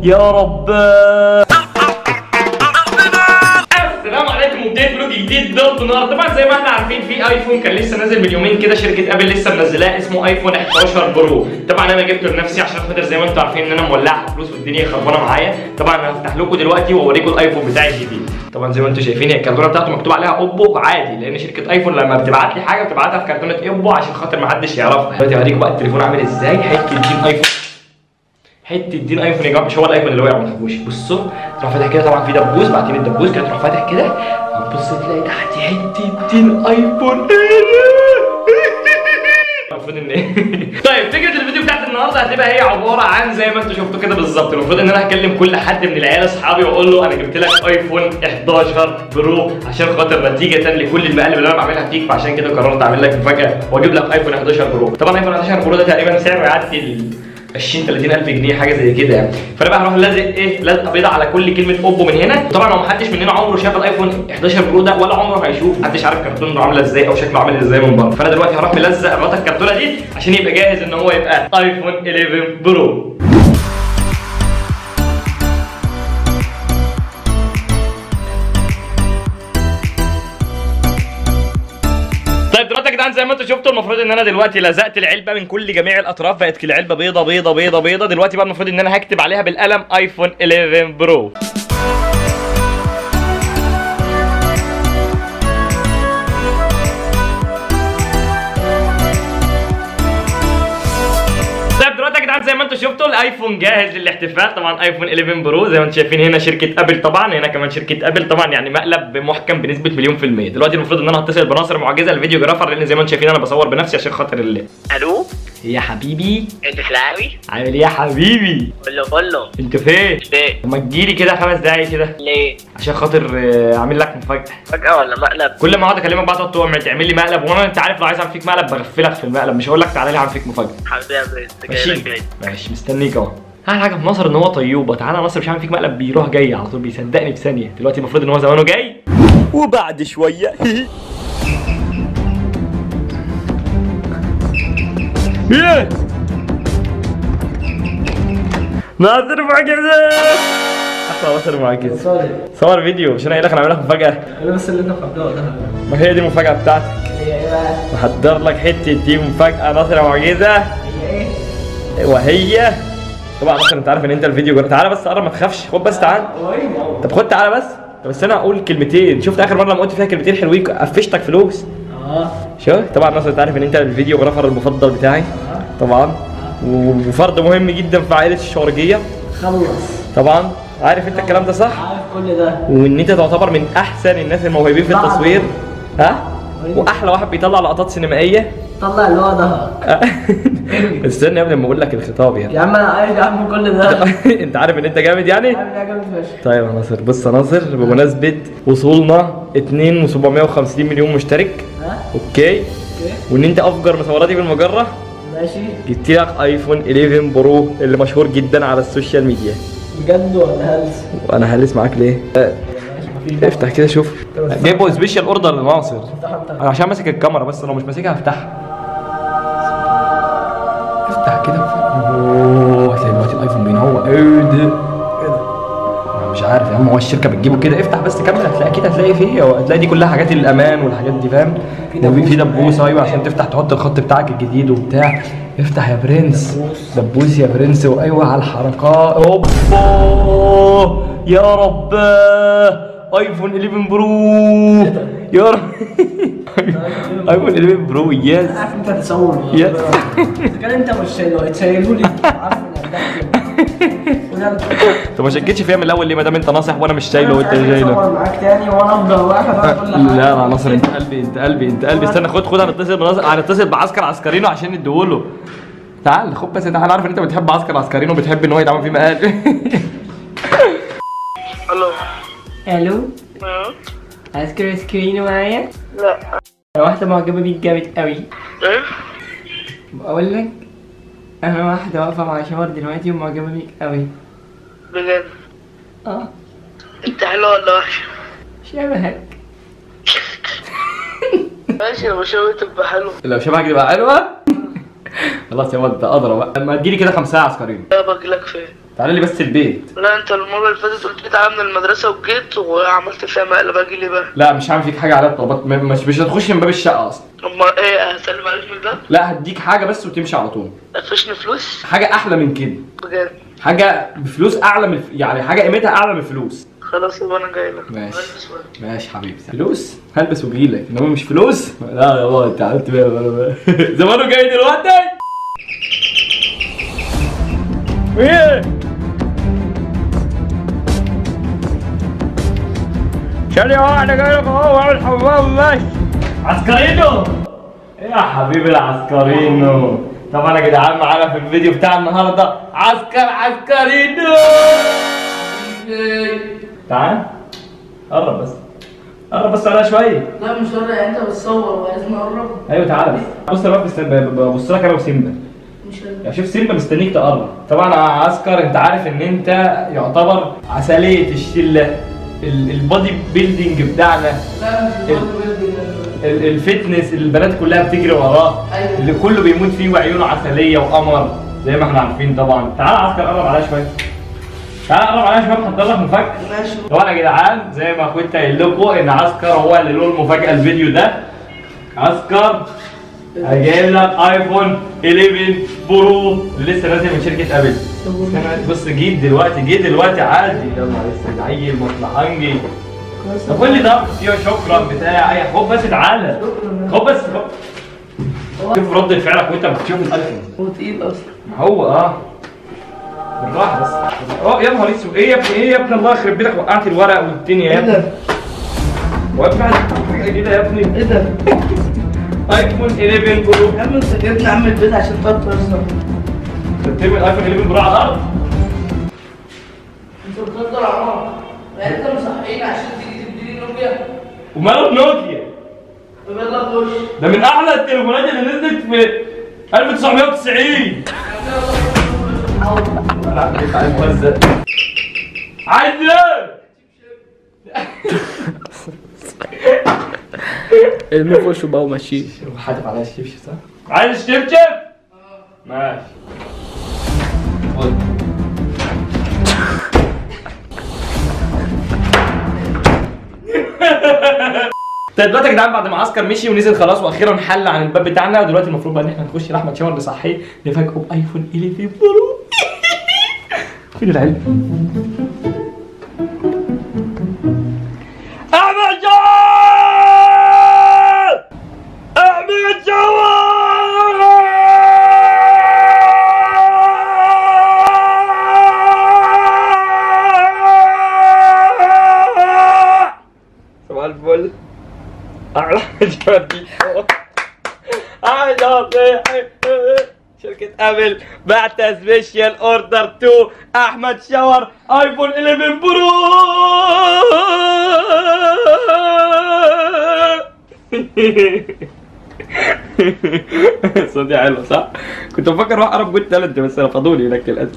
يا رب السلام عليكم وبدايه فلوج جديد ضد النهارده طبعا زي ما احنا عارفين في ايفون كان لسه نازل من يومين كده شركه ابل لسه منزلاه اسمه ايفون 11 برو طبعا انا جبته لنفسي عشان خاطر زي ما انتم عارفين ان انا مولع فلوس والدنيا خربانه معايا طبعا انا هفتح لكم دلوقتي واوريكم الايفون بتاعي الجديد طبعا زي ما انتم شايفين هي الكرتونه بتاعته مكتوب عليها اوبو عادي لان شركه ايفون لما بتبعت لي حاجه بتبعتها في كرتونه اوبو عشان خاطر ما حدش يعرفها دلوقتي هوريكم بقى التليفون عامل ازاي حته دين ايفون حته دين ايفون يا جماعه مش هو الايفون اللي وقع ما تخافوش بصوا تروح فاتح كده طبعا في دبوس بعدين الدبوس كده تروح فاتح كده هتبص تلاقي تحت حته دين ايفون المفروض ان طيب فكره الفيديو بتاعت النهارده هتبقى هي عباره عن زي ما انتوا شفتوا كده بالظبط المفروض ان انا هكلم كل حد من العيال اصحابي واقول له انا جبت لك ايفون 11 برو عشان خاطر نتيجه لكل المقالب اللي انا بعملها فيك فعشان كده قررت اعمل لك مفاجاه واجيب لك ايفون 11 برو طبعا ايفون 11 برو ده تقريبا سعره يعدي ال 20 30 الف جنيه حاجه زي كده يعني فانا بقى هروح لازق ايه لازقه بيضه على كل كلمه اوبو من هنا طبعا لو محدش مننا عمره شاف الايفون 11 برو ده ولا عمره هيشوف محدش عارف كرتونه عامله ازاي او شكله عامل ازاي من بره فانا دلوقتي هروح ملزق غطا الكرتونه دي عشان يبقى جاهز ان هو يبقى ايفون 11 برو طيب دلوقتي يا جدعان زي ما انتم شفتوا المفروض ان انا دلوقتي لزقت العلبه من كل جميع الاطراف بقت العلبه بيضه بيضه بيضه بيضه دلوقتي بقى المفروض ان انا هكتب عليها بالقلم ايفون 11 برو طيب دلوقتي يا جدعان زي ما انتم شفتوا الايفون جاهز للاحتفال طبعا ايفون 11 برو زي ما انتم شايفين هنا شركه ابل طبعا هنا كمان شركه ابل طبعا يعني مقلب محكم بنسبه مليون في الميه دلوقتي المفروض ان انا هتصل بناصر معجزه الفيديو جرافر لان زي ما انتم شايفين انا بصور بنفسي عشان خاطر اللي الو يا حبيبي انت فلاوي عامل ايه يا حبيبي كله كله انت فين ليه ما تجيلي كده خمس دقايق كده ليه عشان خاطر آه، اعمل لك مفاجاه فجأة ولا مقلب كل ما اقعد اكلمك بقى تقعد تعمل لي مقلب وانا انت عارف لو عايز اعمل فيك مقلب بغفلك في المقلب مش هقول لك تعالى لي اعمل فيك مفاجاه حبيبي يا برنس ماشي جاي لك جاي ماشي مستنيك اهو احلى حاجه في مصر ان هو طيوبه تعالى مصر مش هعمل فيك مقلب بيروح جاي على طول بيصدقني في ثانيه دلوقتي المفروض ان هو زمانه جاي وبعد شويه ايه ناصر معجزه احلى ناصر معجزه صور فيديو عشان قايل لك انا هعمل لك مفاجاه انا بس اللي انت مخبيه ده ما هي دي المفاجاه بتاعتك هي ايه بقى؟ محضر لك حته دي مفاجاه ناصر معجزه هي ايه؟ وهي طبعا اصلا انت عارف ان انت الفيديو جر... تعالى بس قرب ما تخافش خد بس تعالى وين؟ طب خد تعالى بس طب بس انا اقول كلمتين شفت اخر مره لما قلت فيها كلمتين حلوين قفشتك فلوس اه شوف طبعا ناصر انت عارف ان انت الفيديوغرافر المفضل بتاعي طبعا وفرد مهم جدا في عائله الشورجيه خلص طبعا عارف انت الكلام ده صح عارف كل ده وان انت تعتبر من احسن الناس الموهوبين في التصوير ها واحلى واحد بيطلع لقطات سينمائيه طلع اللي هو ده استنى يا ابني لما اقول لك الخطاب يعني يا عم انا عايز اعمل كل ده انت عارف ان انت جامد يعني عامل ايه جامد فشخ طيب يا ناصر بص يا ناصر بمناسبة وصولنا 2 و750 مليون مشترك ها؟ اوكي اوكي وان انت افجر مصوراتي في المجرة ماشي جبت لك ايفون 11 برو اللي مشهور جدا على السوشيال ميديا بجد ولا هلس؟ وانا هلس معاك ليه؟ آه، ماشي مفيش افتح كده شوف جايبه سبيشال اوردر لناصر افتح افتح انا عشان ماسك الكاميرا بس لو مش ماسكها هفتحها افتح كده اوه هتلاقي دلوقتي الايفون بينور ايه ده أنا مش عارف يا عم هو الشركه بتجيبه كده افتح بس كمل هتلاقي اكيد هتلاقي فيه هتلاقي دي كلها حاجات الامان والحاجات دي فاهم في في دبوس ايوه عشان تفتح تحط الخط بتاعك الجديد وبتاع افتح يا برنس دبوس. دبوس يا برنس وايوه على الحركات اوبا يا رب ايفون 11 برو يا رب ايفون 11 برو يس عارف انت تصور يس. كان انت مش شايله تشيله لي عارف ان ده انت ما شكيتش فيها من الاول ليه ما دام انت ناصح وانا مش شايله وانت شايله اصور معاك تاني وانا افضل واحد على كل حاجه لا لا ناصر انت قلبي انت قلبي انت قلبي استنى خد خد هنتصل بناصر هنتصل بعسكر عسكرينو عشان نديهوله تعال خد بس تعال عارف ان انت بتحب عسكر عسكرينو وبتحب ان هو يتعمل فيه مقال الو الو اه عسكر سكرين معايا لا انا واحده معجبه بيك جامد قوي ايه بقول لك انا واحده واقفه مع شاور دلوقتي ومعجبه بيك قوي بجد اه انت حلوة ولا وحشة شبهك ماشي لو شوي تبقى حلو لو شبهك تبقى حلوه خلاص يا ولد ده ادرى بقى لما تجيلي كده خمسه عسكريين لا باجي لك فين تعالى لي بس البيت لا انت المرة اللي فاتت قلت لي تعالى من المدرسة وجيت وعملت فيها مقلب اجي ليه بقى لا مش هعمل فيك حاجه على الطلبات م- مش مش هتخش من باب الشقه اصلا امال ايه هسلم عليك من الباب لا هديك حاجه بس وتمشي على طول قفشني فلوس حاجه احلى من كده بجد حاجه بفلوس اعلى من الف... يعني حاجه قيمتها اعلى من الفلوس خلاص يبقى انا جاي لك ماشي. هلبس وأجي. ماشي حبيبي فلوس هلبس واجيلك انما مش فلوس لا يا بابا انت عملت بيها زمانه جاي دلوقتي ايه ثانية واحدة جاي لك اهو واعمل حمام ماشي عسكرينو ايه يا حبيبي العسكرينو طبعا يا جدعان معانا في الفيديو بتاع النهارده عسكر عسكرينو تعال قرب بس قرب بس عليها شويه لا مش ورق انت بتصور ولازم اقرب ايوه تعالى بس بص انا بس ببص لك انا وسيمبا مش ورق. يعني شوف سيمبا مستنيك تقرب طبعا يا عسكر انت عارف ان انت يعتبر عسليه الشله ال- البودي بيلدينج بتاعنا لا مش ال- البودي بيلدينج. ال- الفتنس اللي البنات كلها بتجري وراه أيوة. اللي كله بيموت فيه وعيونه عسليه وقمر زي ما احنا عارفين طبعا تعالى يا عسكر قرب عليا شويه تعالى قرب عليا شويه محضر لك مفك ماشي طبعا يا جدعان زي ما كنت قايل لكم ان عسكر هو اللي له المفاجاه الفيديو ده عسكر هجيب لك ايفون 11 برو اللي لسه نازل من شركه ابل استنى بص جيت دلوقتي جيت دلوقتي عادي يلا لسه عيل مطلعنجي طب قول لي ده فيها شكرا بتاع اي خد بس تعالى خد بس خد. شوف ردة فعلك وانت بتشوف الايفون هو تقيل اصلا ما هو اه بالراحه بس اه يا نهار اسود ايه يا ابني ايه يا ابني الله يخرب بيتك وقعت الورق والدنيا يا ايه ابني ده؟ واقف حاجه كده يا ابني ايه ده؟ ايفون 11 برو يا عم انت جايبني اعمل البيت عشان تقعد تهزر انت بترمي الايفون 11 برو على الارض انت بتهزر على بعض يعني انت مصحيين عشان تيجي تديني نوكيا وماله بنوكيا طب يلا خش ده من احلى التليفونات اللي نزلت في 1990 لا انت عايز مهزأ عايز ايه؟ ارميه في وشه بقى ومشيه حاتف عليا الشبشب صح؟ عايز الشبشب؟ ماشي خد طيب دلوقتي يا جدعان بعد ما عسكر مشي ونزل خلاص واخيرا حل عن الباب بتاعنا ودلوقتي المفروض بقى ان احنا نخش لاحمد شاور نصحيه نفاجئه بايفون 11 برو فين العلم؟ احمد شاور! احمد شاور! صباح الفل اعلى جودي اعلى شركة ابل بعت سبيشال اوردر تو احمد شاور ايفون 11 برو صوتي حلو صح؟ كنت بفكر اروح اقرب جود تالنت بس رفضوني هناك للاسف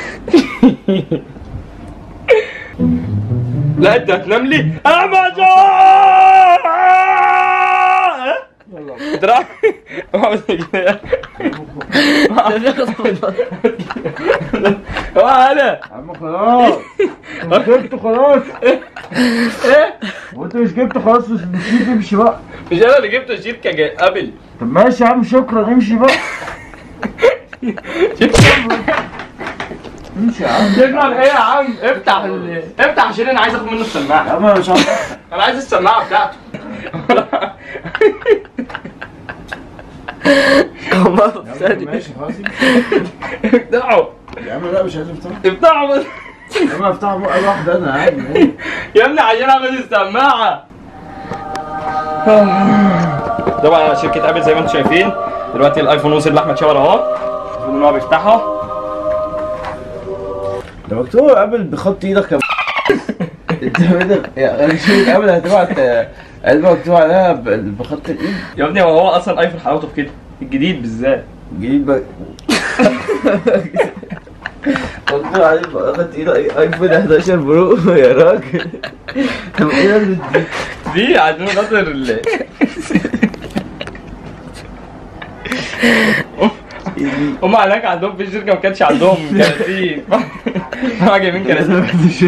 لا انت هتنام لي احمد شاور! انت رايح هو انا عم خلاص انت جبته خلاص ايه وانت مش جبته خلاص مش مش تمشي بقى مش انا اللي جبت شركه جاي ابل طب ماشي يا عم شكرا امشي بقى امشي يا عم شكرا ايه يا عم افتح ال... افتح عشان انا عايز اخد منه يا السماعه عم انا مش عارف انا عايز السماعه بتاعته قمر يا عم ثاني ماشي خلاص افتحه يا عم لا مش عايز افتح افتحه بس يا عم افتح بقى لوحده انا عادي يا ابني عشان اخد السماعه طبعا شركه ابل زي ما انتم شايفين دلوقتي الايفون وصل لاحمد شاور اهو المفروض ان هو بيفتحه ده مكتوب قبل بخط ايدك يا انت بدك يا شركة قبل هتبعت علبة مكتوب عليها ب- بخط الايد يا ابني هو هو اصلا ايفون حلاوته في كده الجديد بالذات جديد بقى مكتوب عليه بخط ايد ايفون 11 برو يا راجل طب ايه لازم دي؟ دي عشان خاطر ال هم هناك عندهم في الشركه ما كانش عندهم كراتين راجع يمين كده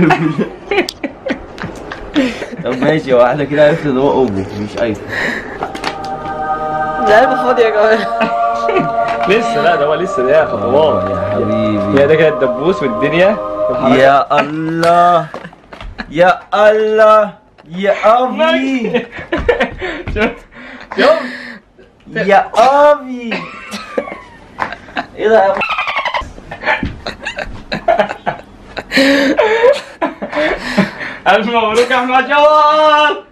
طب ماشي هو احنا كده عرفنا ان هو اوبو مش ايفون ده علبة فاضية يا جماعة لسه لا ده هو لسه ده خطوات يا حبيبي يا ده كده الدبوس والدنيا والحركة. يا الله يا الله يا ابي شوف شوف يا ابي ايه ده يا الف مبروك يا احمد جواد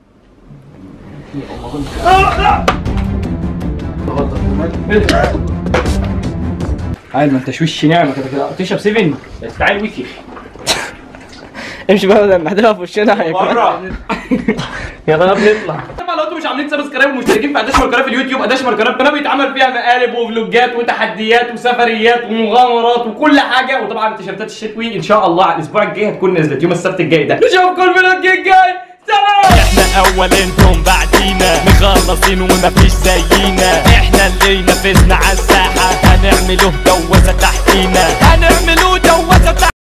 عادي ما انتش وش نعمه كده كده تشرب 7 تعال ويكي امشي بقى لما هتبقى في وشنا هيكون بره يا طلب نطلع طبعا لو انتم مش عاملين سبسكرايب ومشتركين في اداش قناه في اليوتيوب اداش قناه قناه بيتعمل فيها مقالب وفلوجات وتحديات وسفريات ومغامرات وكل حاجه وطبعا التيشيرتات الشتوي ان شاء الله على الاسبوع الجاي هتكون نزلت يوم السبت الجاي ده نشوفكم الفيديو الجاي سلام احنا اول انتم بعدينا مخلصين ومفيش زينا احنا اللي نفذنا عالساحة هنعمله دوزة تحتينا هنعمله دوزة تحتينا